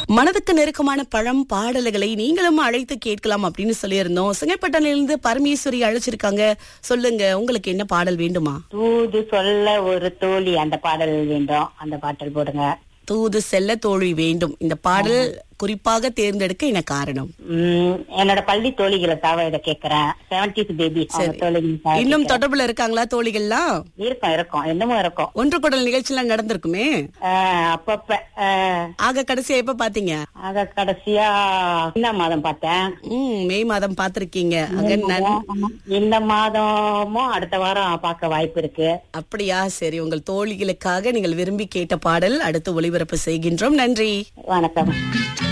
மனதுக்கு நெருக்கமான பழம் பாடல்களை நீங்களும் அழைத்து கேட்கலாம் அப்படின்னு சொல்லியிருந்தோம் சிங்கப்பட்டனிலிருந்து பரமேஸ்வரி அழைச்சிருக்காங்க சொல்லுங்க உங்களுக்கு என்ன பாடல் வேண்டுமா தூது சொல்ல ஒரு தோழி அந்த பாடல் வேண்டும் அந்த பாடல் போடுங்க தூது செல்ல தோழி வேண்டும் இந்த பாடல் குறிப்பாக தேர்ந்தெடுக்க என்ன காரணம் உம் என்னோட பள்ளி தோழிகளை தவிர இதை கேக்குறேன் செவன்டிஸ் பேபி தோழிகள் இன்னும் தொடர்புல இருக்காங்களா தோழிகள்லாம் இருக்கும் இருக்கும் இன்னமும் இருக்கும் ஒன்று குடல் நிகழ்ச்சிலாம் நடந்திருக்குமே ஆஹ் அப்பப்ப ஆஹ் ஆக கடைசியா எப்ப பாத்தீங்க ஆக கடைசியா இந்த மாதம் பார்த்தேன் ம் மே மாதம் பாத்திருக்கீங்க அங்க நன்- இந்த மாதமும் அடுத்த வாரம் பார்க்க வாய்ப்பு இருக்கு அப்படியா சரி உங்கள் தோழிகளுக்காக நீங்கள் விரும்பி கேட்ட பாடல் அடுத்து ஒளிபரப்பு செய்கின்றோம் நன்றி வணக்கம்